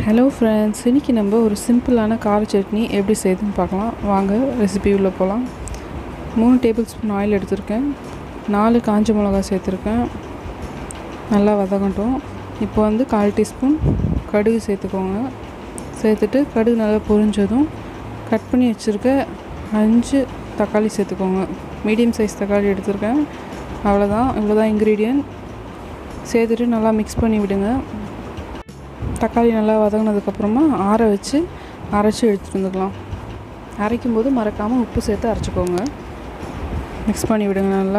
hello friends இன்றைக்கி நம்ம ஒரு சிம்பிளான கார சட்னி எப்படி செய்யுதுன்னு பார்க்கலாம் வாங்க ரெசிபி உள்ள போகலாம் மூணு டேபிள் ஸ்பூன் ஆயில் எடுத்திருக்கேன் நாலு காஞ்ச மிளகா சேர்த்துருக்கேன் நல்லா வதங்கட்டும் இப்போ வந்து கால் டீஸ்பூன் கடுகு சேர்த்துக்கோங்க சேர்த்துட்டு கடுகு நல்லா பொரிஞ்சதும் கட் பண்ணி வச்சுருக்க அஞ்சு தக்காளி சேர்த்துக்கோங்க மீடியம் சைஸ் தக்காளி எடுத்திருக்கேன் அவ்வளோதான் இவ்வளோ தான் இன்க்ரீடியன்ட் சேர்த்துட்டு நல்லா மிக்ஸ் பண்ணி விடுங்க தக்காளி நல்லா வதங்கினதுக்கப்புறமா ஆற வச்சு அரைச்சி எடுத்துகிட்டு வந்துக்கலாம் அரைக்கும் போது மறக்காமல் உப்பு சேர்த்து அரைச்சிக்கோங்க மிக்ஸ் பண்ணி விடுங்க நல்லா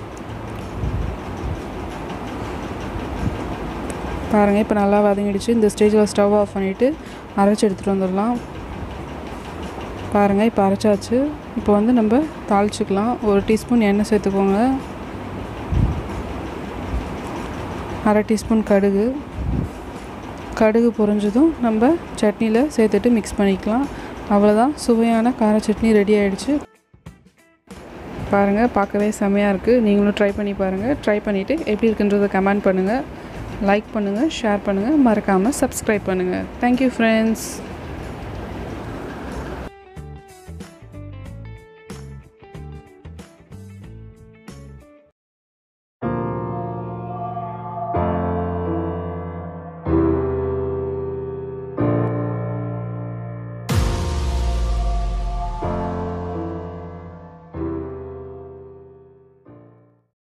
பாருங்கள் இப்போ நல்லா வதங்கிடுச்சு இந்த ஸ்டேஜில் ஸ்டவ் ஆஃப் பண்ணிவிட்டு அரைச்சி எடுத்துகிட்டு வந்துடலாம் பாருங்கள் இப்போ அரைச்சாச்சு இப்போ வந்து நம்ம தாளிச்சிக்கலாம் ஒரு டீஸ்பூன் எண்ணெய் சேர்த்துக்கோங்க அரை டீஸ்பூன் கடுகு கடுகு பொரிஞ்சதும் நம்ம சட்னியில் சேர்த்துட்டு மிக்ஸ் பண்ணிக்கலாம் அவ்வளோதான் சுவையான கார சட்னி ரெடி ஆகிடுச்சு பாருங்கள் பார்க்கவே செம்மையாக இருக்குது நீங்களும் ட்ரை பண்ணி பாருங்கள் ட்ரை பண்ணிவிட்டு எப்படி இருக்குன்றதை கமெண்ட் பண்ணுங்கள் லைக் பண்ணுங்கள் ஷேர் பண்ணுங்கள் மறக்காமல் சப்ஸ்கிரைப் பண்ணுங்கள் தேங்க்யூ ஃப்ரெண்ட்ஸ்